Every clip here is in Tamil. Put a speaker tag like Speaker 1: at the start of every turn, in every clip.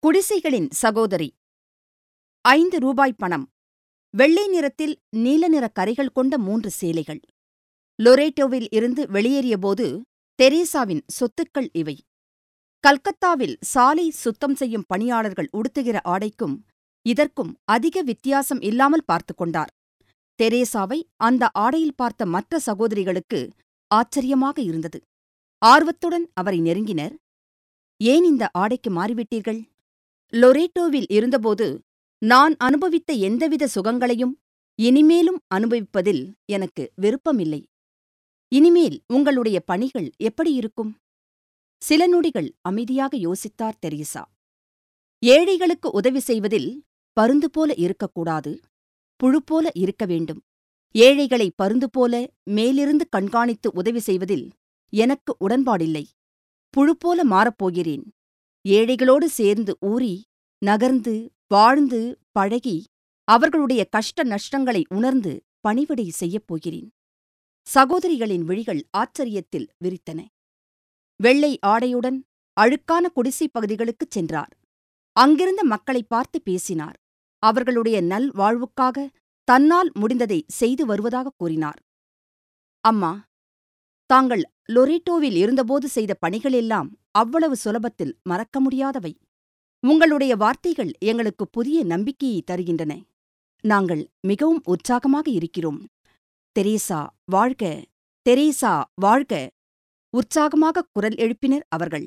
Speaker 1: குடிசைகளின் சகோதரி ஐந்து ரூபாய் பணம் வெள்ளை நிறத்தில் நீல நிற கரைகள் கொண்ட மூன்று சேலைகள் லொரேட்டோவில் இருந்து வெளியேறியபோது தெரேசாவின் சொத்துக்கள் இவை கல்கத்தாவில் சாலை சுத்தம் செய்யும் பணியாளர்கள் உடுத்துகிற ஆடைக்கும் இதற்கும் அதிக வித்தியாசம் இல்லாமல் பார்த்துக் கொண்டார் தெரேசாவை அந்த ஆடையில் பார்த்த மற்ற சகோதரிகளுக்கு ஆச்சரியமாக இருந்தது ஆர்வத்துடன் அவரை நெருங்கினர் ஏன் இந்த ஆடைக்கு மாறிவிட்டீர்கள் லொரேட்டோவில் இருந்தபோது நான் அனுபவித்த எந்தவித சுகங்களையும் இனிமேலும் அனுபவிப்பதில் எனக்கு விருப்பமில்லை இனிமேல் உங்களுடைய பணிகள் எப்படி இருக்கும் சில நொடிகள் அமைதியாக யோசித்தார் தெரேசா ஏழைகளுக்கு உதவி செய்வதில் பருந்து போல இருக்கக்கூடாது புழு போல இருக்க வேண்டும் ஏழைகளை பருந்து போல மேலிருந்து கண்காணித்து உதவி செய்வதில் எனக்கு உடன்பாடில்லை புழு போல மாறப்போகிறேன் ஏழைகளோடு சேர்ந்து ஊறி நகர்ந்து வாழ்ந்து பழகி அவர்களுடைய கஷ்ட நஷ்டங்களை உணர்ந்து பணிவிடை செய்யப் போகிறேன் சகோதரிகளின் விழிகள் ஆச்சரியத்தில் விரித்தன வெள்ளை ஆடையுடன் அழுக்கான குடிசைப் பகுதிகளுக்குச் சென்றார் அங்கிருந்த மக்களைப் பார்த்து பேசினார் அவர்களுடைய நல் வாழ்வுக்காக தன்னால் முடிந்ததை செய்து வருவதாகக் கூறினார் அம்மா தாங்கள் லொரேட்டோவில் இருந்தபோது செய்த பணிகளெல்லாம் அவ்வளவு சுலபத்தில் மறக்க முடியாதவை உங்களுடைய வார்த்தைகள் எங்களுக்கு புதிய நம்பிக்கையை தருகின்றன நாங்கள் மிகவும் உற்சாகமாக இருக்கிறோம் தெரேசா வாழ்க தெரேசா வாழ்க உற்சாகமாக குரல் எழுப்பினர் அவர்கள்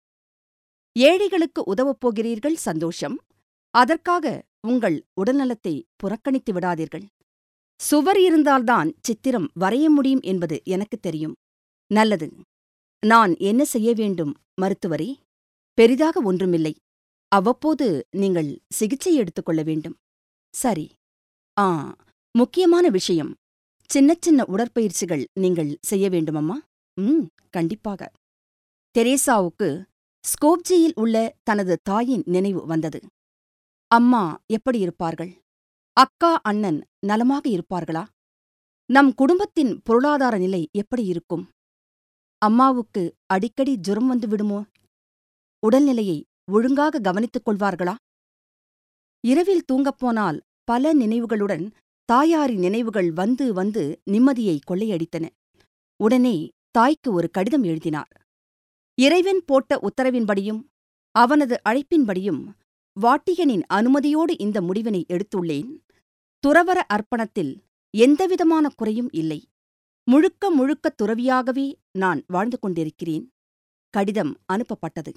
Speaker 1: ஏழைகளுக்கு உதவப் போகிறீர்கள் சந்தோஷம் அதற்காக உங்கள் உடல்நலத்தை புறக்கணித்து விடாதீர்கள் சுவர் இருந்தால்தான் சித்திரம் வரைய முடியும் என்பது எனக்குத் தெரியும் நல்லது நான் என்ன செய்ய வேண்டும் மருத்துவரே பெரிதாக ஒன்றுமில்லை அவ்வப்போது நீங்கள் சிகிச்சை எடுத்துக்கொள்ள வேண்டும் சரி ஆ முக்கியமான விஷயம் சின்ன சின்ன உடற்பயிற்சிகள் நீங்கள் செய்ய வேண்டுமம்மா ம் கண்டிப்பாக தெரேசாவுக்கு ஸ்கோப்ஜியில் உள்ள தனது தாயின் நினைவு வந்தது அம்மா எப்படி இருப்பார்கள் அக்கா அண்ணன் நலமாக இருப்பார்களா நம் குடும்பத்தின் பொருளாதார நிலை எப்படி இருக்கும் அம்மாவுக்கு அடிக்கடி ஜுரம் வந்து விடுமோ உடல்நிலையை ஒழுங்காக கவனித்துக் கொள்வார்களா இரவில் தூங்கப்போனால் பல நினைவுகளுடன் தாயாரின் நினைவுகள் வந்து வந்து நிம்மதியை கொள்ளையடித்தன உடனே தாய்க்கு ஒரு கடிதம் எழுதினார் இறைவன் போட்ட உத்தரவின்படியும் அவனது அழைப்பின்படியும் வாட்டிகனின் அனுமதியோடு இந்த முடிவினை எடுத்துள்ளேன் துறவர அர்ப்பணத்தில் எந்தவிதமான குறையும் இல்லை முழுக்க முழுக்க துறவியாகவே நான் வாழ்ந்து கொண்டிருக்கிறேன் கடிதம் அனுப்பப்பட்டது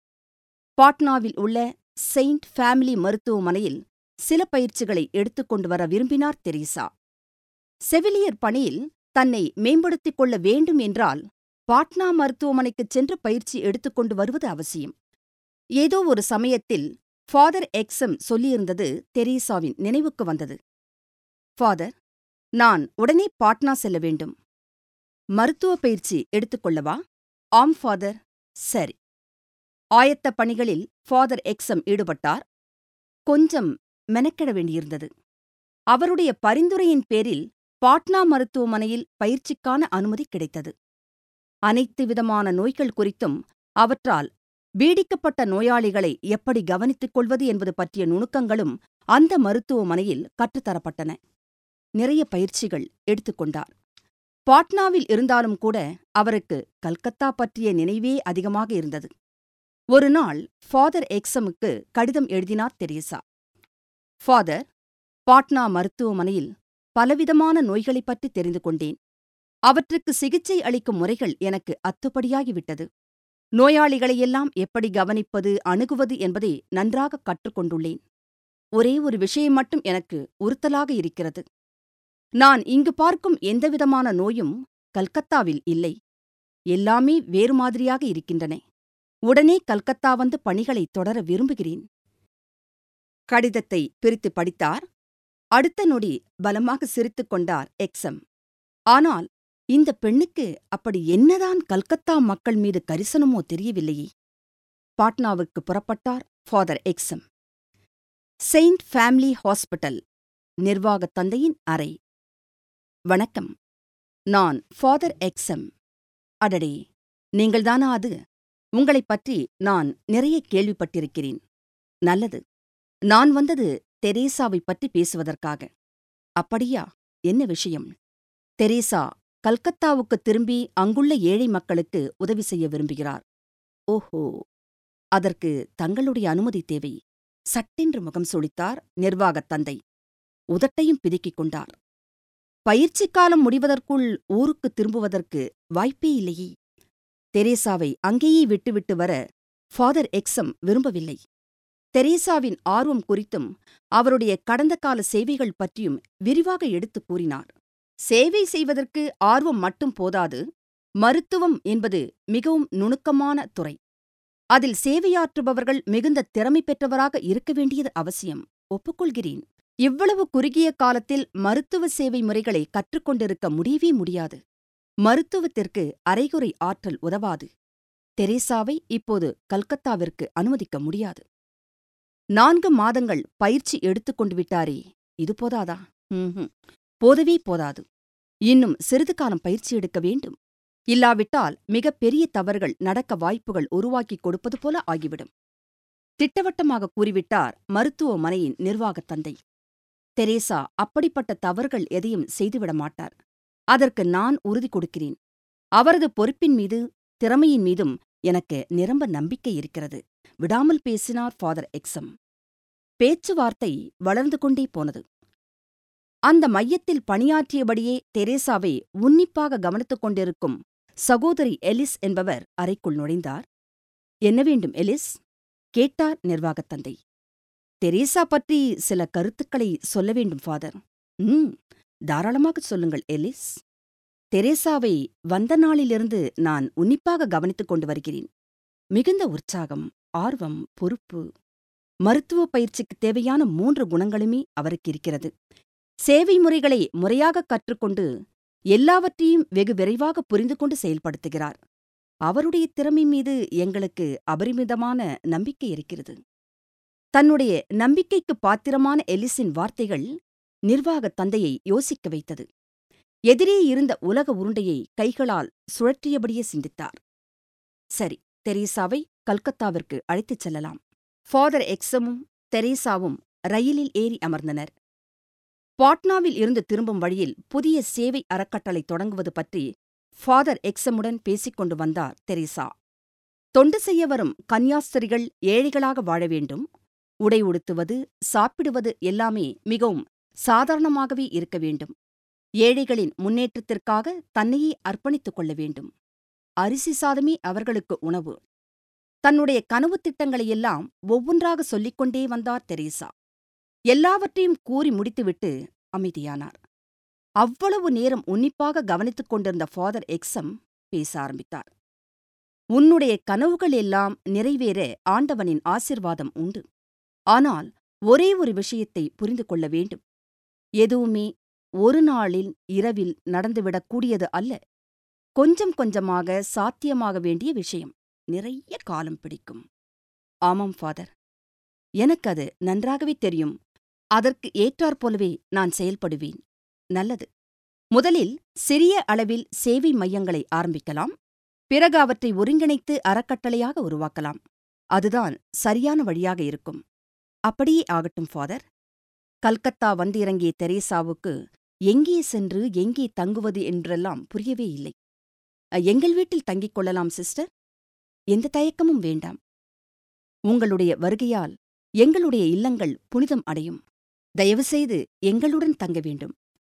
Speaker 1: பாட்னாவில் உள்ள செயின்ட் ஃபேமிலி மருத்துவமனையில் சில பயிற்சிகளை எடுத்துக்கொண்டு வர விரும்பினார் தெரீசா செவிலியர் பணியில் தன்னை மேம்படுத்திக் கொள்ள வேண்டும் என்றால் பாட்னா மருத்துவமனைக்குச் சென்று பயிற்சி எடுத்துக்கொண்டு வருவது அவசியம் ஏதோ ஒரு சமயத்தில் ஃபாதர் எக்ஸம் சொல்லியிருந்தது தெரீசாவின் நினைவுக்கு வந்தது ஃபாதர் நான் உடனே பாட்னா செல்ல வேண்டும் மருத்துவ பயிற்சி எடுத்துக்கொள்ளவா ஆம் ஃபாதர் சரி ஆயத்த பணிகளில் ஃபாதர் எக்ஸம் ஈடுபட்டார் கொஞ்சம் மெனக்கெட வேண்டியிருந்தது அவருடைய பரிந்துரையின் பேரில் பாட்னா மருத்துவமனையில் பயிற்சிக்கான அனுமதி கிடைத்தது அனைத்து விதமான நோய்கள் குறித்தும் அவற்றால் பீடிக்கப்பட்ட நோயாளிகளை எப்படி கவனித்துக் கொள்வது என்பது பற்றிய நுணுக்கங்களும் அந்த மருத்துவமனையில் கற்றுத்தரப்பட்டன நிறைய பயிற்சிகள் எடுத்துக்கொண்டார் பாட்னாவில் இருந்தாலும் கூட அவருக்கு கல்கத்தா பற்றிய நினைவே அதிகமாக இருந்தது ஒரு நாள் ஃபாதர் எக்ஸமுக்கு கடிதம் எழுதினார் தெரேசா ஃபாதர் பாட்னா மருத்துவமனையில் பலவிதமான நோய்களைப் பற்றி தெரிந்து கொண்டேன் அவற்றுக்கு சிகிச்சை அளிக்கும் முறைகள் எனக்கு அத்துப்படியாகிவிட்டது நோயாளிகளையெல்லாம் எப்படி கவனிப்பது அணுகுவது என்பதை நன்றாக கற்றுக்கொண்டுள்ளேன் ஒரே ஒரு விஷயம் மட்டும் எனக்கு உறுத்தலாக இருக்கிறது நான் இங்கு பார்க்கும் எந்தவிதமான நோயும் கல்கத்தாவில் இல்லை எல்லாமே வேறு மாதிரியாக இருக்கின்றன உடனே கல்கத்தா வந்து பணிகளை தொடர விரும்புகிறேன் கடிதத்தை பிரித்து படித்தார் அடுத்த நொடி பலமாக சிரித்துக் கொண்டார் எக்ஸம் ஆனால் இந்த பெண்ணுக்கு அப்படி என்னதான் கல்கத்தா மக்கள் மீது கரிசனமோ தெரியவில்லையே பாட்னாவுக்கு புறப்பட்டார் ஃபாதர் எக்ஸம் செயின்ட் ஃபேமிலி ஹாஸ்பிட்டல் நிர்வாகத் தந்தையின் அறை வணக்கம் நான் ஃபாதர் எக்ஸம் அடடே நீங்கள்தானா அது உங்களைப் பற்றி நான் நிறைய கேள்விப்பட்டிருக்கிறேன் நல்லது நான் வந்தது தெரேசாவைப் பற்றி பேசுவதற்காக அப்படியா என்ன விஷயம் தெரேசா கல்கத்தாவுக்கு திரும்பி அங்குள்ள ஏழை மக்களுக்கு உதவி செய்ய விரும்புகிறார் ஓஹோ அதற்கு தங்களுடைய அனுமதி தேவை சட்டென்று முகம் சுளித்தார் நிர்வாகத் தந்தை உதட்டையும் பிதுக்கிக் கொண்டார் பயிற்சி காலம் முடிவதற்குள் ஊருக்கு திரும்புவதற்கு வாய்ப்பே இல்லையே தெரேசாவை அங்கேயே விட்டுவிட்டு வர ஃபாதர் எக்ஸம் விரும்பவில்லை தெரேசாவின் ஆர்வம் குறித்தும் அவருடைய கடந்த கால சேவைகள் பற்றியும் விரிவாக எடுத்துக் கூறினார் சேவை செய்வதற்கு ஆர்வம் மட்டும் போதாது மருத்துவம் என்பது மிகவும் நுணுக்கமான துறை அதில் சேவையாற்றுபவர்கள் மிகுந்த திறமை பெற்றவராக இருக்க வேண்டியது அவசியம் ஒப்புக்கொள்கிறேன் இவ்வளவு குறுகிய காலத்தில் மருத்துவ சேவை முறைகளை கற்றுக்கொண்டிருக்க முடியவே முடியாது மருத்துவத்திற்கு அரைகுறை ஆற்றல் உதவாது தெரேசாவை இப்போது கல்கத்தாவிற்கு அனுமதிக்க முடியாது நான்கு மாதங்கள் பயிற்சி எடுத்துக்கொண்டு விட்டாரே இது போதாதா ம்ஹும் போதவே போதாது இன்னும் சிறிது காலம் பயிற்சி எடுக்க வேண்டும் இல்லாவிட்டால் மிகப் பெரிய தவறுகள் நடக்க வாய்ப்புகள் உருவாக்கிக் கொடுப்பது போல ஆகிவிடும் திட்டவட்டமாக கூறிவிட்டார் மருத்துவமனையின் நிர்வாகத் தந்தை தெரேசா அப்படிப்பட்ட தவறுகள் எதையும் செய்துவிட மாட்டார் அதற்கு நான் உறுதி கொடுக்கிறேன் அவரது பொறுப்பின் மீது திறமையின் மீதும் எனக்கு நிரம்ப நம்பிக்கை இருக்கிறது விடாமல் பேசினார் ஃபாதர் எக்ஸம் பேச்சுவார்த்தை வளர்ந்து கொண்டே போனது அந்த மையத்தில் பணியாற்றியபடியே தெரேசாவை உன்னிப்பாக கவனித்துக் கொண்டிருக்கும் சகோதரி எலிஸ் என்பவர் அறைக்குள் நுழைந்தார் என்ன வேண்டும் எலிஸ் கேட்டார் நிர்வாகத் தந்தை தெரேசா பற்றி சில கருத்துக்களை சொல்ல வேண்டும் ஃபாதர் ம் தாராளமாக சொல்லுங்கள் எலிஸ் தெரேசாவை வந்த நாளிலிருந்து நான் உன்னிப்பாக கவனித்துக் கொண்டு வருகிறேன் மிகுந்த உற்சாகம் ஆர்வம் பொறுப்பு மருத்துவ பயிற்சிக்கு தேவையான மூன்று குணங்களுமே அவருக்கு இருக்கிறது சேவை முறைகளை முறையாக கற்றுக்கொண்டு எல்லாவற்றையும் வெகு விரைவாக புரிந்து கொண்டு செயல்படுத்துகிறார் அவருடைய திறமை மீது எங்களுக்கு அபரிமிதமான நம்பிக்கை இருக்கிறது தன்னுடைய நம்பிக்கைக்கு பாத்திரமான எலிஸின் வார்த்தைகள் நிர்வாகத் தந்தையை யோசிக்க வைத்தது எதிரே இருந்த உலக உருண்டையை கைகளால் சுழற்றியபடியே சிந்தித்தார் சரி தெரேசாவை கல்கத்தாவிற்கு அழைத்துச் செல்லலாம் ஃபாதர் எக்ஸமும் தெரேசாவும் ரயிலில் ஏறி அமர்ந்தனர் பாட்னாவில் இருந்து திரும்பும் வழியில் புதிய சேவை அறக்கட்டளை தொடங்குவது பற்றி ஃபாதர் எக்ஸமுடன் பேசிக் கொண்டு வந்தார் தெரேசா தொண்டு செய்ய வரும் கன்னியாஸ்திரிகள் ஏழைகளாக வாழ வேண்டும் உடை உடுத்துவது சாப்பிடுவது எல்லாமே மிகவும் சாதாரணமாகவே இருக்க வேண்டும் ஏழைகளின் முன்னேற்றத்திற்காக தன்னையே அர்ப்பணித்துக் கொள்ள வேண்டும் அரிசி சாதமே அவர்களுக்கு உணவு தன்னுடைய கனவு திட்டங்களையெல்லாம் ஒவ்வொன்றாக சொல்லிக்கொண்டே வந்தார் தெரேசா எல்லாவற்றையும் கூறி முடித்துவிட்டு அமைதியானார் அவ்வளவு நேரம் உன்னிப்பாக கவனித்துக் கொண்டிருந்த ஃபாதர் எக்ஸம் பேச ஆரம்பித்தார் உன்னுடைய கனவுகள் எல்லாம் நிறைவேற ஆண்டவனின் ஆசிர்வாதம் உண்டு ஆனால் ஒரே ஒரு விஷயத்தை புரிந்து கொள்ள வேண்டும் எதுவுமே ஒரு நாளில் இரவில் நடந்துவிடக்கூடியது அல்ல கொஞ்சம் கொஞ்சமாக சாத்தியமாக வேண்டிய விஷயம் நிறைய காலம் பிடிக்கும் ஆமாம் ஃபாதர் எனக்கு அது நன்றாகவே தெரியும் அதற்கு ஏற்றாற்போலவே நான் செயல்படுவேன் நல்லது முதலில் சிறிய அளவில் சேவை மையங்களை ஆரம்பிக்கலாம் பிறகு அவற்றை ஒருங்கிணைத்து அறக்கட்டளையாக உருவாக்கலாம் அதுதான் சரியான வழியாக இருக்கும் அப்படியே ஆகட்டும் ஃபாதர் கல்கத்தா வந்திறங்கிய தெரேசாவுக்கு எங்கே சென்று எங்கே தங்குவது என்றெல்லாம் புரியவே இல்லை எங்கள் வீட்டில் தங்கிக் கொள்ளலாம் சிஸ்டர் எந்த தயக்கமும் வேண்டாம் உங்களுடைய வருகையால் எங்களுடைய இல்லங்கள் புனிதம் அடையும் தயவுசெய்து எங்களுடன் தங்க வேண்டும்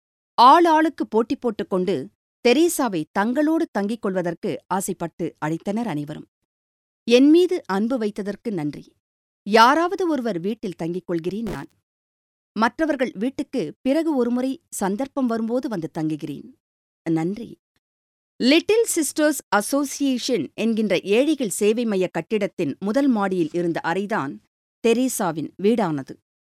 Speaker 1: ஆள் ஆளுக்கு போட்டி போட்டுக்கொண்டு தெரேசாவை தங்களோடு தங்கிக் கொள்வதற்கு ஆசைப்பட்டு அழைத்தனர் அனைவரும் என் மீது அன்பு வைத்ததற்கு நன்றி யாராவது ஒருவர் வீட்டில் தங்கிக் கொள்கிறேன் நான் மற்றவர்கள் வீட்டுக்கு பிறகு ஒருமுறை சந்தர்ப்பம் வரும்போது வந்து தங்குகிறேன் நன்றி லிட்டில் சிஸ்டர்ஸ் அசோசியேஷன் என்கின்ற ஏழைகள் சேவை மைய கட்டிடத்தின் முதல் மாடியில் இருந்த அறைதான் தெரேசாவின் வீடானது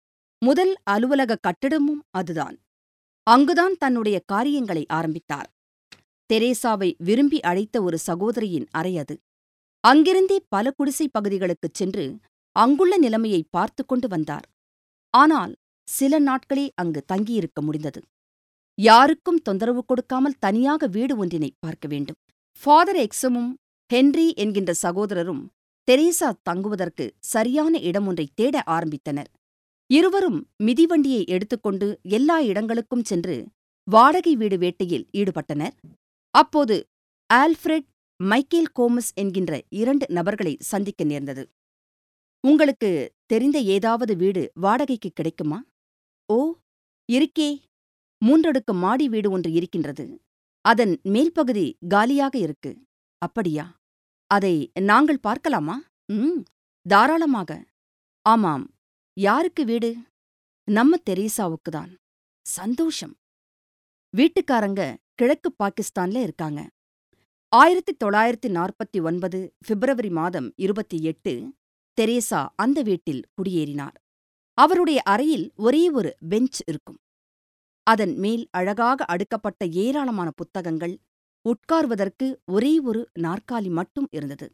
Speaker 1: முதல் அலுவலக கட்டிடமும் அதுதான் அங்குதான் தன்னுடைய காரியங்களை ஆரம்பித்தார் தெரேசாவை விரும்பி அழைத்த ஒரு சகோதரியின் அறை அது அங்கிருந்தே பல குடிசை பகுதிகளுக்குச் சென்று அங்குள்ள நிலைமையை பார்த்து கொண்டு வந்தார் ஆனால் சில நாட்களே அங்கு தங்கியிருக்க முடிந்தது யாருக்கும் தொந்தரவு கொடுக்காமல் தனியாக வீடு ஒன்றினை பார்க்க வேண்டும் ஃபாதர் எக்ஸமும் ஹென்றி என்கின்ற சகோதரரும் தெரேசா தங்குவதற்கு சரியான இடம் ஒன்றை தேட ஆரம்பித்தனர் இருவரும் மிதிவண்டியை எடுத்துக்கொண்டு எல்லா இடங்களுக்கும் சென்று வாடகை வீடு வேட்டையில் ஈடுபட்டனர் அப்போது ஆல்ஃபிரட் மைக்கேல் கோமஸ் என்கின்ற இரண்டு நபர்களை சந்திக்க நேர்ந்தது உங்களுக்கு தெரிந்த ஏதாவது வீடு வாடகைக்கு கிடைக்குமா ஓ இருக்கே மூன்றடுக்கு மாடி வீடு ஒன்று இருக்கின்றது அதன் மேல்பகுதி காலியாக இருக்கு அப்படியா அதை நாங்கள் பார்க்கலாமா ம் தாராளமாக ஆமாம் யாருக்கு வீடு நம்ம தெரேசாவுக்குதான் சந்தோஷம் வீட்டுக்காரங்க கிழக்கு பாகிஸ்தான்ல இருக்காங்க ஆயிரத்தி தொள்ளாயிரத்தி நாற்பத்தி ஒன்பது பிப்ரவரி மாதம் இருபத்தி எட்டு தெரேசா அந்த வீட்டில் குடியேறினார் அவருடைய அறையில் ஒரே ஒரு பெஞ்ச் இருக்கும் அதன் மேல் அழகாக அடுக்கப்பட்ட ஏராளமான புத்தகங்கள் உட்கார்வதற்கு ஒரே ஒரு நாற்காலி மட்டும் இருந்தது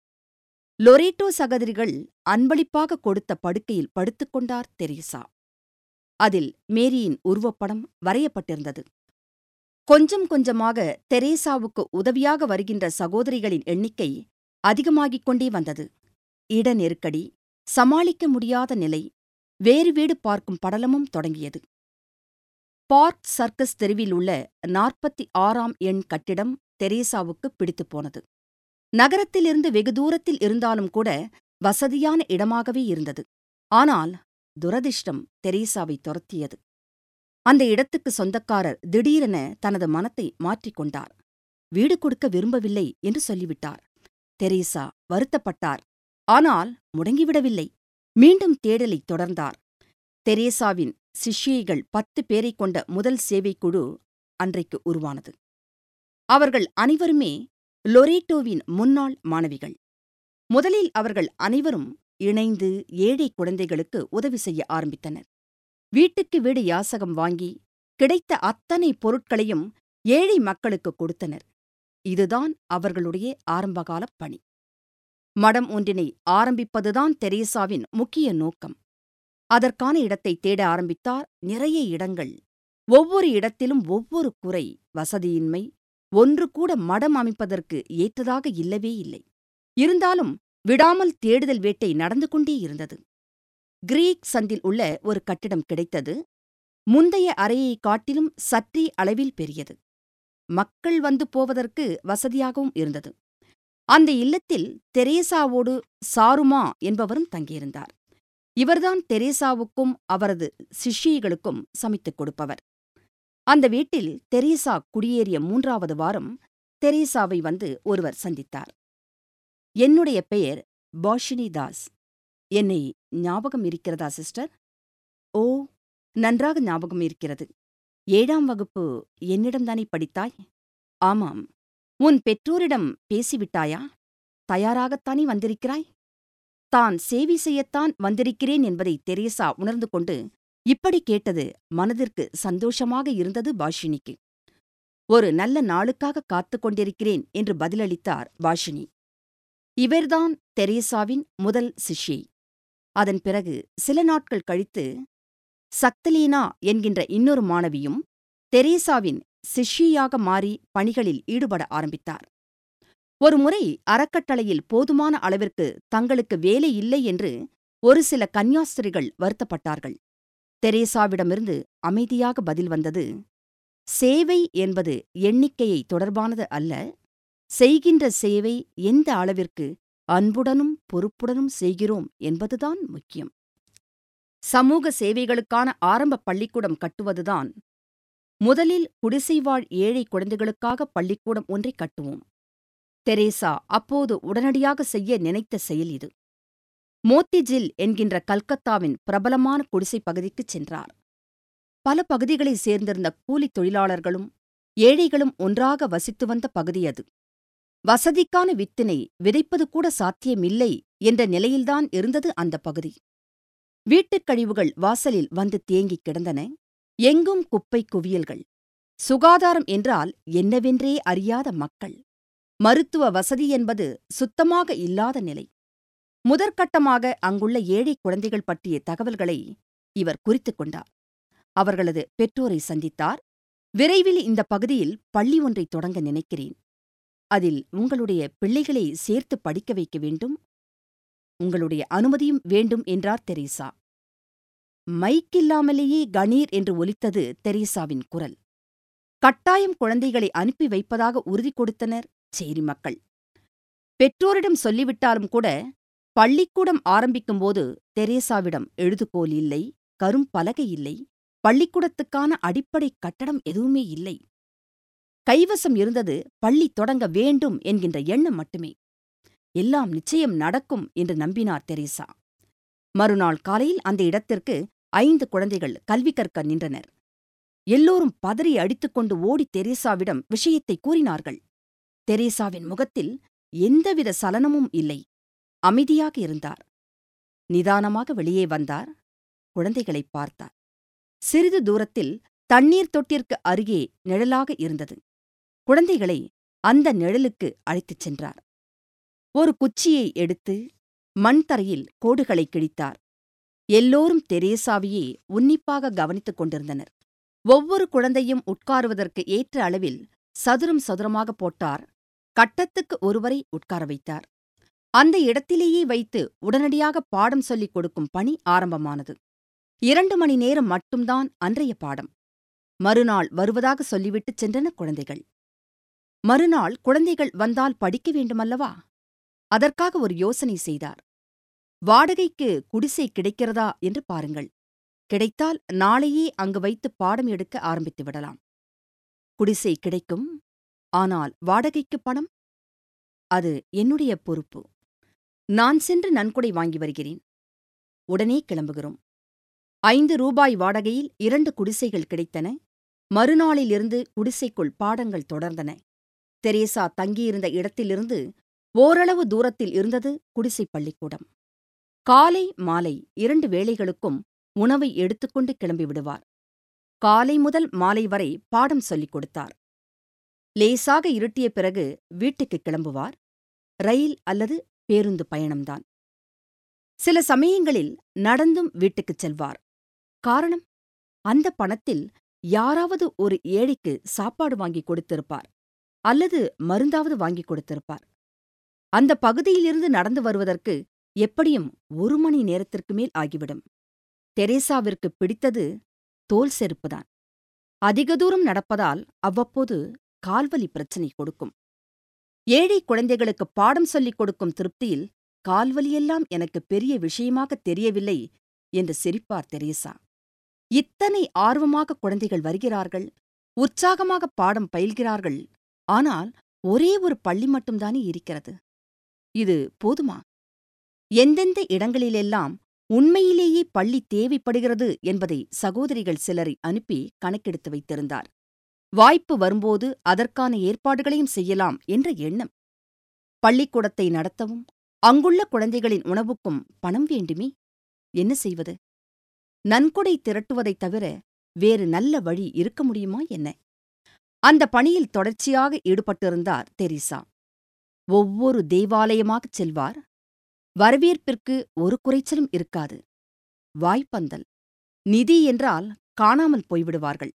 Speaker 1: லொரேட்டோ சகோதரிகள் அன்பளிப்பாக கொடுத்த படுக்கையில் படுத்துக்கொண்டார் தெரேசா அதில் மேரியின் உருவப்படம் வரையப்பட்டிருந்தது கொஞ்சம் கொஞ்சமாக தெரேசாவுக்கு உதவியாக வருகின்ற சகோதரிகளின் எண்ணிக்கை அதிகமாகிக் கொண்டே வந்தது இட நெருக்கடி சமாளிக்க முடியாத நிலை வேறு வீடு பார்க்கும் படலமும் தொடங்கியது பார்க் சர்க்கஸ் தெருவில் உள்ள நாற்பத்தி ஆறாம் எண் கட்டிடம் தெரேசாவுக்கு பிடித்துப் போனது நகரத்திலிருந்து வெகு தூரத்தில் இருந்தாலும் கூட வசதியான இடமாகவே இருந்தது ஆனால் துரதிர்ஷ்டம் தெரேசாவை துரத்தியது அந்த இடத்துக்கு சொந்தக்காரர் திடீரென தனது மனத்தை மாற்றிக்கொண்டார் வீடு கொடுக்க விரும்பவில்லை என்று சொல்லிவிட்டார் தெரேசா வருத்தப்பட்டார் ஆனால் முடங்கிவிடவில்லை மீண்டும் தேடலை தொடர்ந்தார் தெரேசாவின் சிஷ்யைகள் பத்து பேரைக் கொண்ட முதல் சேவைக்குழு அன்றைக்கு உருவானது அவர்கள் அனைவருமே லொரேட்டோவின் முன்னாள் மாணவிகள் முதலில் அவர்கள் அனைவரும் இணைந்து ஏழை குழந்தைகளுக்கு உதவி செய்ய ஆரம்பித்தனர் வீட்டுக்கு வீடு யாசகம் வாங்கி கிடைத்த அத்தனை பொருட்களையும் ஏழை மக்களுக்கு கொடுத்தனர் இதுதான் அவர்களுடைய ஆரம்பகாலப் பணி மடம் ஒன்றினை ஆரம்பிப்பதுதான் தெரேசாவின் முக்கிய நோக்கம் அதற்கான இடத்தை தேட ஆரம்பித்தார் நிறைய இடங்கள் ஒவ்வொரு இடத்திலும் ஒவ்வொரு குறை வசதியின்மை ஒன்று கூட மடம் அமைப்பதற்கு ஏற்றதாக இல்லவே இல்லை இருந்தாலும் விடாமல் தேடுதல் வேட்டை நடந்து கொண்டே இருந்தது கிரீக் சந்தில் உள்ள ஒரு கட்டிடம் கிடைத்தது முந்தைய அறையைக் காட்டிலும் சற்றே அளவில் பெரியது மக்கள் வந்து போவதற்கு வசதியாகவும் இருந்தது அந்த இல்லத்தில் தெரேசாவோடு சாருமா என்பவரும் தங்கியிருந்தார் இவர்தான் தெரேசாவுக்கும் அவரது சிஷ்யைகளுக்கும் சமைத்துக் கொடுப்பவர் அந்த வீட்டில் தெரேசா குடியேறிய மூன்றாவது வாரம் தெரேசாவை வந்து ஒருவர் சந்தித்தார் என்னுடைய பெயர் பாஷினி தாஸ் என்னை ஞாபகம் இருக்கிறதா சிஸ்டர் ஓ நன்றாக ஞாபகம் இருக்கிறது ஏழாம் வகுப்பு என்னிடம்தானே படித்தாய் ஆமாம் உன் பெற்றோரிடம் பேசிவிட்டாயா தயாராகத்தானே வந்திருக்கிறாய் தான் சேவை செய்யத்தான் வந்திருக்கிறேன் என்பதை தெரேசா உணர்ந்து கொண்டு இப்படி கேட்டது மனதிற்கு சந்தோஷமாக இருந்தது பாஷினிக்கு ஒரு நல்ல நாளுக்காக காத்துக் கொண்டிருக்கிறேன் என்று பதிலளித்தார் பாஷினி இவர்தான் தெரேசாவின் முதல் சிஷ்யை அதன் பிறகு சில நாட்கள் கழித்து சக்தலீனா என்கின்ற இன்னொரு மாணவியும் தெரேசாவின் சிஷ்யாக மாறி பணிகளில் ஈடுபட ஆரம்பித்தார் ஒருமுறை அறக்கட்டளையில் போதுமான அளவிற்கு தங்களுக்கு வேலை இல்லை என்று ஒரு சில கன்னியாஸ்திரிகள் வருத்தப்பட்டார்கள் தெரேசாவிடமிருந்து அமைதியாக பதில் வந்தது சேவை என்பது எண்ணிக்கையை தொடர்பானது அல்ல செய்கின்ற சேவை எந்த அளவிற்கு அன்புடனும் பொறுப்புடனும் செய்கிறோம் என்பதுதான் முக்கியம் சமூக சேவைகளுக்கான ஆரம்ப பள்ளிக்கூடம் கட்டுவதுதான் முதலில் குடிசைவாழ் ஏழை குழந்தைகளுக்காக பள்ளிக்கூடம் ஒன்றை கட்டுவோம் தெரேசா அப்போது உடனடியாக செய்ய நினைத்த செயல் இது மோத்திஜில் என்கின்ற கல்கத்தாவின் பிரபலமான குடிசைப் பகுதிக்குச் சென்றார் பல பகுதிகளைச் சேர்ந்திருந்த கூலித் தொழிலாளர்களும் ஏழைகளும் ஒன்றாக வசித்து வந்த பகுதி அது வசதிக்கான வித்தினை விதைப்பது கூட சாத்தியமில்லை என்ற நிலையில்தான் இருந்தது அந்த பகுதி வீட்டுக் கழிவுகள் வாசலில் வந்து தேங்கிக் கிடந்தன எங்கும் குப்பை குவியல்கள் சுகாதாரம் என்றால் என்னவென்றே அறியாத மக்கள் மருத்துவ வசதி என்பது சுத்தமாக இல்லாத நிலை முதற்கட்டமாக அங்குள்ள ஏழை குழந்தைகள் பற்றிய தகவல்களை இவர் குறித்துக் கொண்டார் அவர்களது பெற்றோரை சந்தித்தார் விரைவில் இந்த பகுதியில் பள்ளி ஒன்றை தொடங்க நினைக்கிறேன் அதில் உங்களுடைய பிள்ளைகளை சேர்த்து படிக்க வைக்க வேண்டும் உங்களுடைய அனுமதியும் வேண்டும் என்றார் தெரீசா மைக்கில்லாமலேயே கணீர் என்று ஒலித்தது தெரீசாவின் குரல் கட்டாயம் குழந்தைகளை அனுப்பி வைப்பதாக உறுதி கொடுத்தனர் சேரி மக்கள் பெற்றோரிடம் சொல்லிவிட்டாலும் கூட பள்ளிக்கூடம் ஆரம்பிக்கும்போது தெரேசாவிடம் எழுதுகோல் இல்லை கரும் பலகை இல்லை பள்ளிக்கூடத்துக்கான அடிப்படை கட்டடம் எதுவுமே இல்லை கைவசம் இருந்தது பள்ளி தொடங்க வேண்டும் என்கின்ற எண்ணம் மட்டுமே எல்லாம் நிச்சயம் நடக்கும் என்று நம்பினார் தெரேசா மறுநாள் காலையில் அந்த இடத்திற்கு ஐந்து குழந்தைகள் கல்வி கற்க நின்றனர் எல்லோரும் பதறி அடித்துக்கொண்டு ஓடி தெரேசாவிடம் விஷயத்தை கூறினார்கள் தெரேசாவின் முகத்தில் எந்தவித சலனமும் இல்லை அமைதியாக இருந்தார் நிதானமாக வெளியே வந்தார் குழந்தைகளைப் பார்த்தார் சிறிது தூரத்தில் தண்ணீர் தொட்டிற்கு அருகே நிழலாக இருந்தது குழந்தைகளை அந்த நிழலுக்கு அழைத்துச் சென்றார் ஒரு குச்சியை எடுத்து மண் தரையில் கோடுகளை கிழித்தார் எல்லோரும் தெரேசாவையே உன்னிப்பாக கவனித்துக் கொண்டிருந்தனர் ஒவ்வொரு குழந்தையும் உட்காருவதற்கு ஏற்ற அளவில் சதுரம் சதுரமாக போட்டார் கட்டத்துக்கு ஒருவரை உட்கார வைத்தார் அந்த இடத்திலேயே வைத்து உடனடியாக பாடம் சொல்லிக் கொடுக்கும் பணி ஆரம்பமானது இரண்டு மணி நேரம் மட்டும்தான் அன்றைய பாடம் மறுநாள் வருவதாக சொல்லிவிட்டுச் சென்றன குழந்தைகள் மறுநாள் குழந்தைகள் வந்தால் படிக்க வேண்டுமல்லவா அதற்காக ஒரு யோசனை செய்தார் வாடகைக்கு குடிசை கிடைக்கிறதா என்று பாருங்கள் கிடைத்தால் நாளையே அங்கு வைத்து பாடம் எடுக்க ஆரம்பித்து விடலாம் குடிசை கிடைக்கும் ஆனால் வாடகைக்கு பணம் அது என்னுடைய பொறுப்பு நான் சென்று நன்கொடை வாங்கி வருகிறேன் உடனே கிளம்புகிறோம் ஐந்து ரூபாய் வாடகையில் இரண்டு குடிசைகள் கிடைத்தன மறுநாளிலிருந்து குடிசைக்குள் பாடங்கள் தொடர்ந்தன தெரேசா தங்கியிருந்த இடத்திலிருந்து ஓரளவு தூரத்தில் இருந்தது குடிசை பள்ளிக்கூடம் காலை மாலை இரண்டு வேளைகளுக்கும் உணவை எடுத்துக்கொண்டு கிளம்பி விடுவார் காலை முதல் மாலை வரை பாடம் சொல்லிக் கொடுத்தார் லேசாக இருட்டிய பிறகு வீட்டுக்கு கிளம்புவார் ரயில் அல்லது பேருந்து பயணம்தான் சில சமயங்களில் நடந்தும் வீட்டுக்குச் செல்வார் காரணம் அந்த பணத்தில் யாராவது ஒரு ஏழைக்கு சாப்பாடு வாங்கிக் கொடுத்திருப்பார் அல்லது மருந்தாவது வாங்கிக் கொடுத்திருப்பார் அந்த பகுதியிலிருந்து நடந்து வருவதற்கு எப்படியும் ஒரு மணி நேரத்திற்கு மேல் ஆகிவிடும் தெரேசாவிற்கு பிடித்தது தோல் செருப்புதான் அதிக தூரம் நடப்பதால் அவ்வப்போது கால்வலி பிரச்சனை கொடுக்கும் ஏழை குழந்தைகளுக்கு பாடம் சொல்லிக் கொடுக்கும் திருப்தியில் கால்வலியெல்லாம் எனக்கு பெரிய விஷயமாக தெரியவில்லை என்று சிரிப்பார் தெரேசா இத்தனை ஆர்வமாக குழந்தைகள் வருகிறார்கள் உற்சாகமாக பாடம் பயில்கிறார்கள் ஆனால் ஒரே ஒரு பள்ளி மட்டும்தானே இருக்கிறது இது போதுமா எந்தெந்த இடங்களிலெல்லாம் உண்மையிலேயே பள்ளி தேவைப்படுகிறது என்பதை சகோதரிகள் சிலரை அனுப்பி கணக்கெடுத்து வைத்திருந்தார் வாய்ப்பு வரும்போது அதற்கான ஏற்பாடுகளையும் செய்யலாம் என்ற எண்ணம் பள்ளிக்கூடத்தை நடத்தவும் அங்குள்ள குழந்தைகளின் உணவுக்கும் பணம் வேண்டுமே என்ன செய்வது நன்கொடை திரட்டுவதைத் தவிர வேறு நல்ல வழி இருக்க முடியுமா என்ன அந்த பணியில் தொடர்ச்சியாக ஈடுபட்டிருந்தார் தெரீசா ஒவ்வொரு தேவாலயமாகச் செல்வார் வரவேற்பிற்கு ஒரு குறைச்சலும் இருக்காது வாய்ப்பந்தல் நிதி என்றால் காணாமல் போய்விடுவார்கள்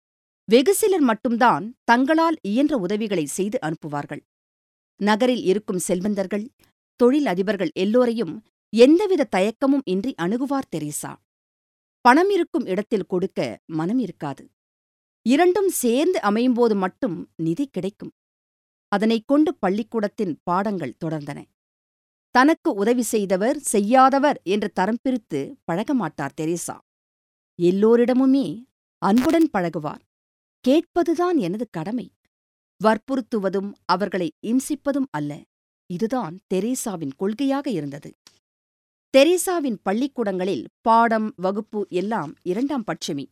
Speaker 1: வெகு சிலர் மட்டும்தான் தங்களால் இயன்ற உதவிகளை செய்து அனுப்புவார்கள் நகரில் இருக்கும் செல்வந்தர்கள் தொழில் அதிபர்கள் எல்லோரையும் எந்தவித தயக்கமும் இன்றி அணுகுவார் தெரேசா பணம் இருக்கும் இடத்தில் கொடுக்க மனம் இருக்காது இரண்டும் சேர்ந்து அமையும்போது மட்டும் நிதி கிடைக்கும் அதனைக் கொண்டு பள்ளிக்கூடத்தின் பாடங்கள் தொடர்ந்தன தனக்கு உதவி செய்தவர் செய்யாதவர் என்று தரம் பிரித்து பழகமாட்டார் தெரேசா எல்லோரிடமுமே அன்புடன் பழகுவார் கேட்பதுதான் எனது கடமை வற்புறுத்துவதும் அவர்களை இம்சிப்பதும் அல்ல இதுதான் தெரேசாவின் கொள்கையாக இருந்தது தெரேசாவின் பள்ளிக்கூடங்களில் பாடம் வகுப்பு எல்லாம் இரண்டாம் பட்சமி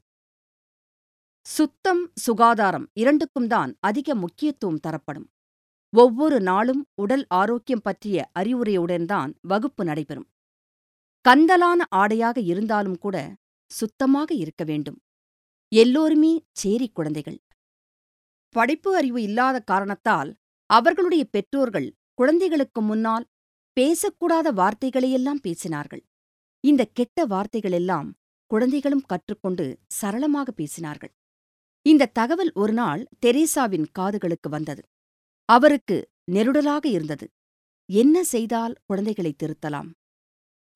Speaker 1: சுத்தம் சுகாதாரம் இரண்டுக்கும் தான் அதிக முக்கியத்துவம் தரப்படும் ஒவ்வொரு நாளும் உடல் ஆரோக்கியம் பற்றிய அறிவுரையுடன்தான் வகுப்பு நடைபெறும் கந்தலான ஆடையாக இருந்தாலும் கூட சுத்தமாக இருக்க வேண்டும் எல்லோருமே சேரி குழந்தைகள் படிப்பு அறிவு இல்லாத காரணத்தால் அவர்களுடைய பெற்றோர்கள் குழந்தைகளுக்கு முன்னால் பேசக்கூடாத வார்த்தைகளையெல்லாம் பேசினார்கள் இந்த கெட்ட வார்த்தைகளெல்லாம் குழந்தைகளும் கற்றுக்கொண்டு சரளமாக பேசினார்கள் இந்த தகவல் ஒருநாள் தெரேசாவின் காதுகளுக்கு வந்தது அவருக்கு நெருடலாக இருந்தது என்ன செய்தால் குழந்தைகளை திருத்தலாம்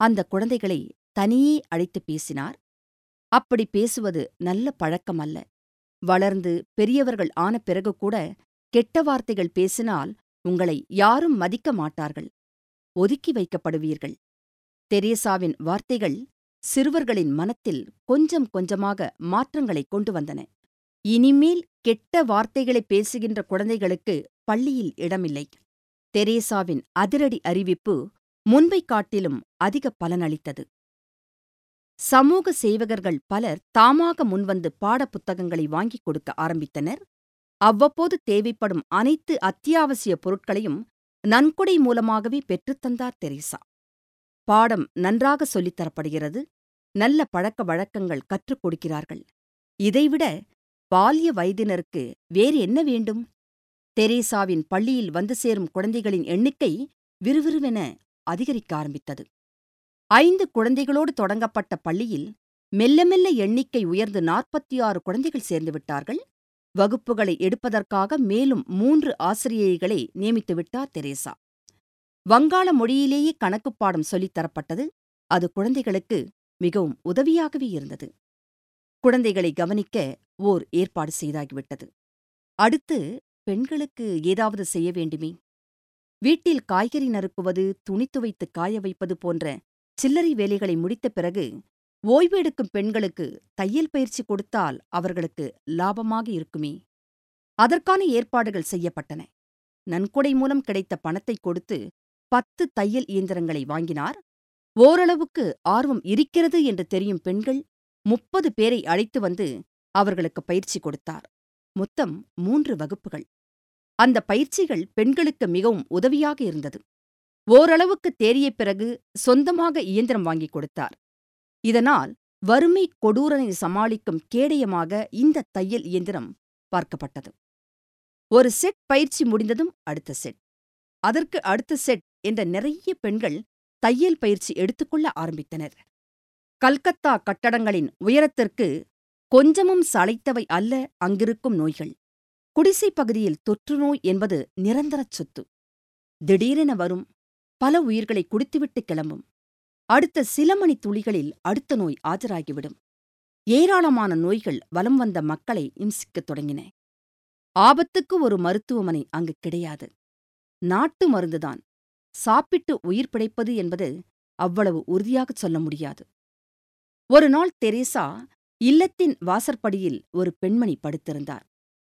Speaker 1: அந்த குழந்தைகளை தனியே அழைத்துப் பேசினார் அப்படி பேசுவது நல்ல பழக்கமல்ல வளர்ந்து பெரியவர்கள் ஆன பிறகு கூட கெட்ட வார்த்தைகள் பேசினால் உங்களை யாரும் மதிக்க மாட்டார்கள் ஒதுக்கி வைக்கப்படுவீர்கள் தெரேசாவின் வார்த்தைகள் சிறுவர்களின் மனத்தில் கொஞ்சம் கொஞ்சமாக மாற்றங்களைக் கொண்டு வந்தன இனிமேல் கெட்ட வார்த்தைகளை பேசுகின்ற குழந்தைகளுக்கு பள்ளியில் இடமில்லை தெரேசாவின் அதிரடி அறிவிப்பு முன்பைக் காட்டிலும் அதிக பலனளித்தது சமூக சேவகர்கள் பலர் தாமாக முன்வந்து பாடப் புத்தகங்களை வாங்கிக் கொடுக்க ஆரம்பித்தனர் அவ்வப்போது தேவைப்படும் அனைத்து அத்தியாவசிய பொருட்களையும் நன்கொடை மூலமாகவே பெற்றுத்தந்தார் தெரேசா பாடம் நன்றாக சொல்லித் தரப்படுகிறது நல்ல பழக்க வழக்கங்கள் கற்றுக் கொடுக்கிறார்கள் இதைவிட பால்ய வயதினருக்கு வேறு என்ன வேண்டும் தெரேசாவின் பள்ளியில் வந்து சேரும் குழந்தைகளின் எண்ணிக்கை விறுவிறுவென அதிகரிக்க ஆரம்பித்தது ஐந்து குழந்தைகளோடு தொடங்கப்பட்ட பள்ளியில் மெல்ல மெல்ல எண்ணிக்கை உயர்ந்து நாற்பத்தி ஆறு குழந்தைகள் சேர்ந்து விட்டார்கள் வகுப்புகளை எடுப்பதற்காக மேலும் மூன்று ஆசிரியைகளை நியமித்துவிட்டார் தெரேசா வங்காள மொழியிலேயே கணக்குப் பாடம் சொல்லித் தரப்பட்டது அது குழந்தைகளுக்கு மிகவும் உதவியாகவே இருந்தது குழந்தைகளை கவனிக்க ஓர் ஏற்பாடு செய்தாகிவிட்டது அடுத்து பெண்களுக்கு ஏதாவது செய்ய வேண்டுமே வீட்டில் காய்கறி நறுக்குவது துணி துவைத்து காய வைப்பது போன்ற சில்லறை வேலைகளை முடித்த பிறகு ஓய்வு எடுக்கும் பெண்களுக்கு தையல் பயிற்சி கொடுத்தால் அவர்களுக்கு லாபமாக இருக்குமே அதற்கான ஏற்பாடுகள் செய்யப்பட்டன நன்கொடை மூலம் கிடைத்த பணத்தை கொடுத்து பத்து தையல் இயந்திரங்களை வாங்கினார் ஓரளவுக்கு ஆர்வம் இருக்கிறது என்று தெரியும் பெண்கள் முப்பது பேரை அழைத்து வந்து அவர்களுக்கு பயிற்சி கொடுத்தார் மொத்தம் மூன்று வகுப்புகள் அந்த பயிற்சிகள் பெண்களுக்கு மிகவும் உதவியாக இருந்தது ஓரளவுக்கு தேறிய பிறகு சொந்தமாக இயந்திரம் வாங்கிக் கொடுத்தார் இதனால் வறுமை கொடூரனை சமாளிக்கும் கேடயமாக இந்த தையல் இயந்திரம் பார்க்கப்பட்டது ஒரு செட் பயிற்சி முடிந்ததும் அடுத்த செட் அதற்கு அடுத்த செட் என்ற நிறைய பெண்கள் தையல் பயிற்சி எடுத்துக்கொள்ள ஆரம்பித்தனர் கல்கத்தா கட்டடங்களின் உயரத்திற்கு கொஞ்சமும் சளைத்தவை அல்ல அங்கிருக்கும் நோய்கள் குடிசைப் பகுதியில் தொற்றுநோய் என்பது நிரந்தரச் சொத்து திடீரென வரும் பல உயிர்களை குடித்துவிட்டு கிளம்பும் அடுத்த சில மணி துளிகளில் அடுத்த நோய் ஆஜராகிவிடும் ஏராளமான நோய்கள் வலம் வந்த மக்களை இம்சிக்கத் தொடங்கின ஆபத்துக்கு ஒரு மருத்துவமனை அங்கு கிடையாது நாட்டு மருந்துதான் சாப்பிட்டு உயிர் பிழைப்பது என்பது அவ்வளவு உறுதியாகச் சொல்ல முடியாது ஒரு நாள் தெரேசா இல்லத்தின் வாசற்படியில் ஒரு பெண்மணி படுத்திருந்தார்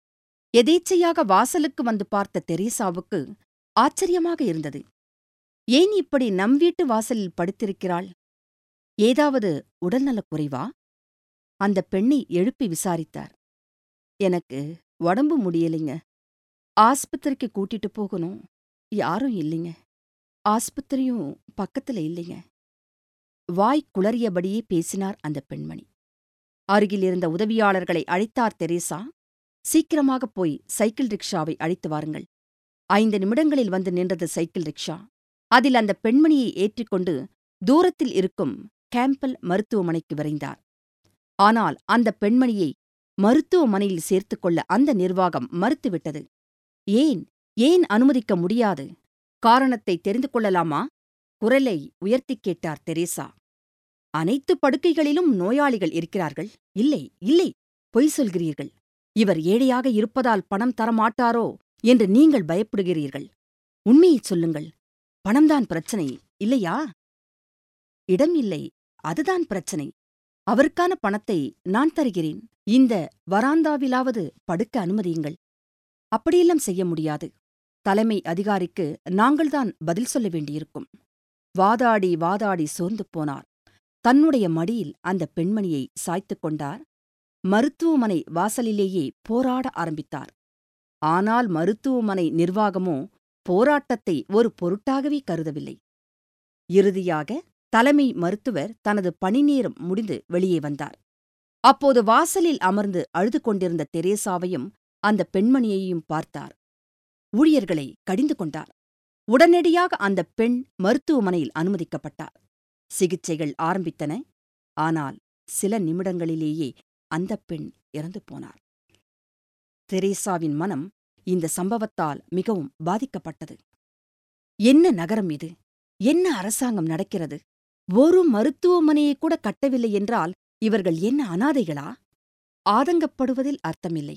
Speaker 1: எதேச்சையாக வாசலுக்கு வந்து பார்த்த தெரேசாவுக்கு ஆச்சரியமாக இருந்தது ஏன் இப்படி நம் வீட்டு வாசலில் படுத்திருக்கிறாள் ஏதாவது உடல்நலக் குறைவா அந்த பெண்ணை எழுப்பி விசாரித்தார் எனக்கு உடம்பு முடியலைங்க ஆஸ்பத்திரிக்கு கூட்டிட்டு போகணும் யாரும் இல்லைங்க ஆஸ்பத்திரியும் பக்கத்துல இல்லைங்க வாய் குளறியபடியே பேசினார் அந்த பெண்மணி அருகில் இருந்த உதவியாளர்களை அழைத்தார் தெரேசா சீக்கிரமாக போய் சைக்கிள் ரிக்ஷாவை அழைத்து வாருங்கள் ஐந்து நிமிடங்களில் வந்து நின்றது சைக்கிள் ரிக்ஷா அதில் அந்த பெண்மணியை ஏற்றிக்கொண்டு தூரத்தில் இருக்கும் கேம்பல் மருத்துவமனைக்கு விரைந்தார் ஆனால் அந்த பெண்மணியை மருத்துவமனையில் சேர்த்துக்கொள்ள அந்த நிர்வாகம் மறுத்துவிட்டது ஏன் ஏன் அனுமதிக்க முடியாது காரணத்தை தெரிந்து கொள்ளலாமா குரலை உயர்த்திக் கேட்டார் தெரேசா அனைத்து படுக்கைகளிலும் நோயாளிகள் இருக்கிறார்கள் இல்லை இல்லை பொய் சொல்கிறீர்கள் இவர் ஏழையாக இருப்பதால் பணம் தரமாட்டாரோ என்று நீங்கள் பயப்படுகிறீர்கள் உண்மையைச் சொல்லுங்கள் பணம்தான் பிரச்சனை இல்லையா இடம் இல்லை அதுதான் பிரச்சனை அவருக்கான பணத்தை நான் தருகிறேன் இந்த வராந்தாவிலாவது படுக்க அனுமதியுங்கள் அப்படியெல்லாம் செய்ய முடியாது தலைமை அதிகாரிக்கு நாங்கள்தான் பதில் சொல்ல வேண்டியிருக்கும் வாதாடி வாதாடி சோர்ந்து போனார் தன்னுடைய மடியில் அந்த பெண்மணியை சாய்த்துக் கொண்டார் மருத்துவமனை வாசலிலேயே போராட ஆரம்பித்தார் ஆனால் மருத்துவமனை நிர்வாகமோ போராட்டத்தை ஒரு பொருட்டாகவே கருதவில்லை இறுதியாக தலைமை மருத்துவர் தனது பணிநேரம் முடிந்து வெளியே வந்தார் அப்போது வாசலில் அமர்ந்து அழுது கொண்டிருந்த தெரேசாவையும் அந்த பெண்மணியையும் பார்த்தார் ஊழியர்களை கடிந்து கொண்டார் உடனடியாக அந்த பெண் மருத்துவமனையில் அனுமதிக்கப்பட்டார் சிகிச்சைகள் ஆரம்பித்தன ஆனால் சில நிமிடங்களிலேயே அந்த பெண் இறந்து போனார் தெரேசாவின் மனம் இந்த சம்பவத்தால் மிகவும் பாதிக்கப்பட்டது என்ன நகரம் இது என்ன அரசாங்கம் நடக்கிறது ஒரு மருத்துவமனையை கூட கட்டவில்லை என்றால் இவர்கள் என்ன அனாதைகளா ஆதங்கப்படுவதில் அர்த்தமில்லை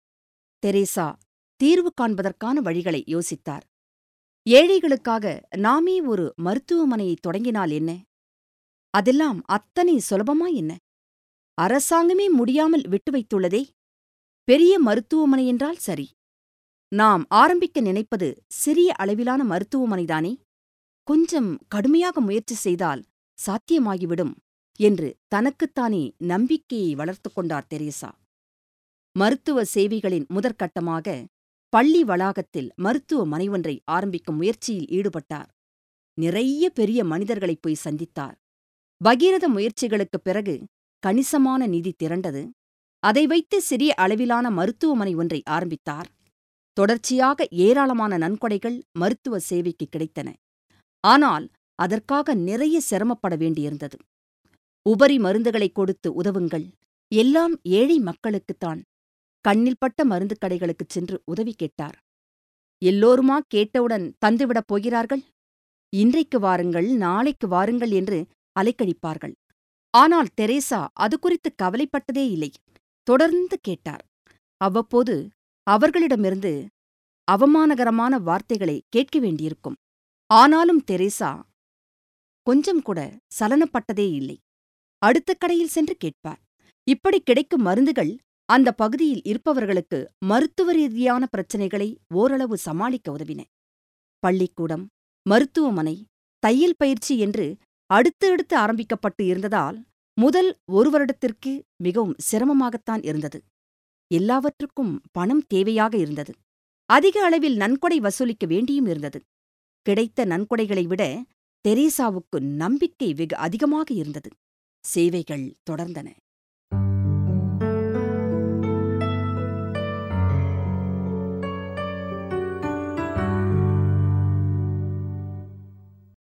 Speaker 1: தெரேசா தீர்வு காண்பதற்கான வழிகளை யோசித்தார் ஏழைகளுக்காக நாமே ஒரு மருத்துவமனையை தொடங்கினால் என்ன அதெல்லாம் அத்தனை சுலபமா என்ன அரசாங்கமே முடியாமல் விட்டு வைத்துள்ளதே பெரிய மருத்துவமனை என்றால் சரி நாம் ஆரம்பிக்க நினைப்பது சிறிய அளவிலான மருத்துவமனைதானே கொஞ்சம் கடுமையாக முயற்சி செய்தால் சாத்தியமாகிவிடும் என்று தனக்குத்தானே நம்பிக்கையை வளர்த்துக் கொண்டார் தெரேசா மருத்துவ சேவைகளின் முதற்கட்டமாக பள்ளி வளாகத்தில் மருத்துவமனை ஒன்றை ஆரம்பிக்கும் முயற்சியில் ஈடுபட்டார் நிறைய பெரிய மனிதர்களைப் போய் சந்தித்தார் பகீரத முயற்சிகளுக்குப் பிறகு கணிசமான நிதி திரண்டது அதை வைத்து சிறிய அளவிலான மருத்துவமனை ஒன்றை ஆரம்பித்தார் தொடர்ச்சியாக ஏராளமான நன்கொடைகள் மருத்துவ சேவைக்கு கிடைத்தன ஆனால் அதற்காக நிறைய சிரமப்பட வேண்டியிருந்தது உபரி மருந்துகளைக் கொடுத்து உதவுங்கள் எல்லாம் ஏழை மக்களுக்குத்தான் கண்ணில் பட்ட மருந்துக் கடைகளுக்குச் சென்று உதவி கேட்டார் எல்லோருமா கேட்டவுடன் தந்துவிடப் போகிறார்கள் இன்றைக்கு வாருங்கள் நாளைக்கு வாருங்கள் என்று அலைக்கழிப்பார்கள் ஆனால் தெரேசா அது குறித்து கவலைப்பட்டதே இல்லை தொடர்ந்து கேட்டார் அவ்வப்போது அவர்களிடமிருந்து அவமானகரமான வார்த்தைகளை கேட்க வேண்டியிருக்கும் ஆனாலும் தெரேசா கொஞ்சம் கூட சலனப்பட்டதே இல்லை அடுத்த கடையில் சென்று கேட்பார் இப்படி கிடைக்கும் மருந்துகள் அந்த பகுதியில் இருப்பவர்களுக்கு மருத்துவ ரீதியான பிரச்சினைகளை ஓரளவு சமாளிக்க உதவின பள்ளிக்கூடம் மருத்துவமனை தையல் பயிற்சி என்று அடுத்து அடுத்து ஆரம்பிக்கப்பட்டு இருந்ததால் முதல் ஒரு வருடத்திற்கு மிகவும் சிரமமாகத்தான் இருந்தது எல்லாவற்றுக்கும் பணம் தேவையாக இருந்தது அதிக அளவில் நன்கொடை வசூலிக்க வேண்டியும் இருந்தது கிடைத்த நன்கொடைகளை விட தெரேசாவுக்கு நம்பிக்கை வெகு அதிகமாக இருந்தது சேவைகள் தொடர்ந்தன